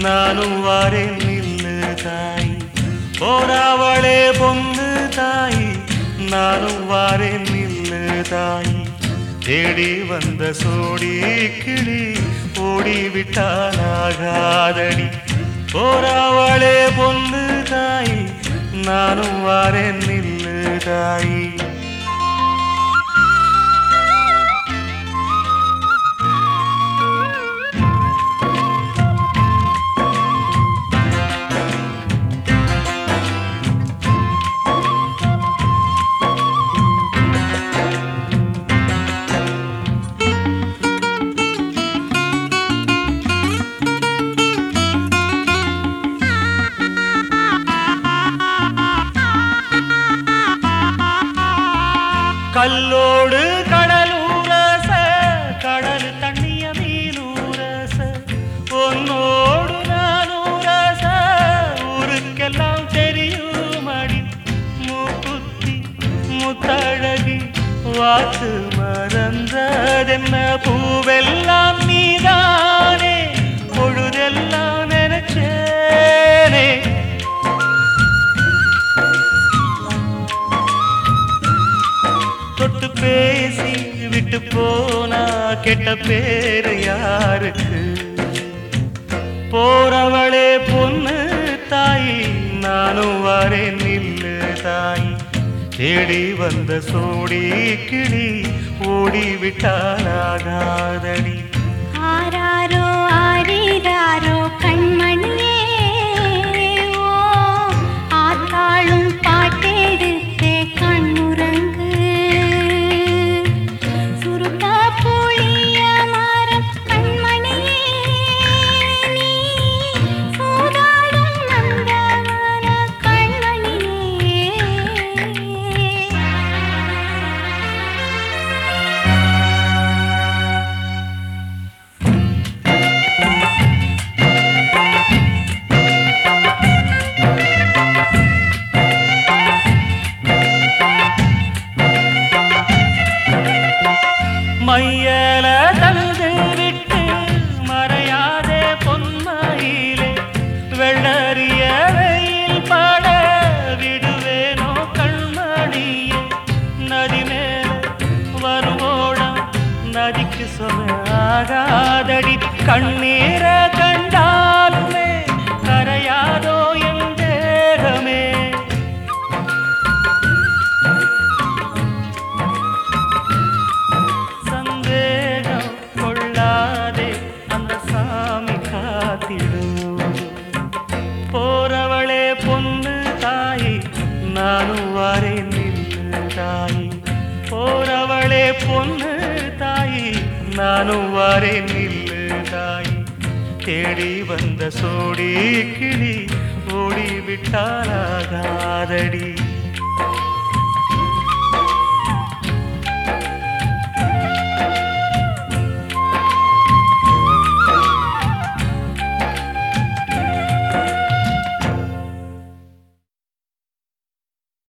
நானும் வாரேன் நில்லு தாய் போராவளே பொண்ணு தாய் நானும் வாரேன் நில்லு தாய் தேடி வந்த சோடி கிளி ஓடிவிட்டானாகாதடி போராவளே பொண்ணு தாய் நானும் வாரேன் நில்லு தாய் கல்லோடு கடலூரச கடல் தண்ணிய மீனூரச பொன்னோடு நானூரச ஊருக்கெல்லாம் தெரியுமடி மூக்குத்தி முத்தழகி வாத்து மறந்ததென்ன பூவெல்லாம் நீதானே பொழுதெல்லாம் நினைச்சேனே தொட்டு பேசி விட்டு போனா கெட்ட பேரு யாருக்கு போறவளே பொண்ணு தாய் நானும் வரேன் நில்லு தாய் தேடி வந்த சோடி கிளி ஓடி விட்டாலாகாதடி ஆராரோ ஆரீராரோ கண்மணியே ஓ ஆத்தாளும் பாட்டெடுத்தே கண்ணுறங்கு சுருட்ட புளிய மரம் கண்மணியே நீ சூதாடும் நந்தவன கண்மணியே மையல தழுது விட்டு மறையாதே பொன்மையிலே வெள்ளறிய வெயில் பட விடுவேனோ கண்மணியே நதி மேல வருவோடம் நதிக்கு சொன்ன ஆகாதடி கண்ணீர கண்டாலுமே கரையாதோ என் தேகமே சந்தேகம் கொள்ளாதே அந்த சாமி காத்திடும் போறவளே பொண்ணு தாய் நானும் வாரேன் நில்லு தாய் போறவளே பொண்ணு தாய் நானும் வாரேன் நில்லு தாய் தேடி வந்த சோடி கிளி ஓடி விட்டாலாகாதடி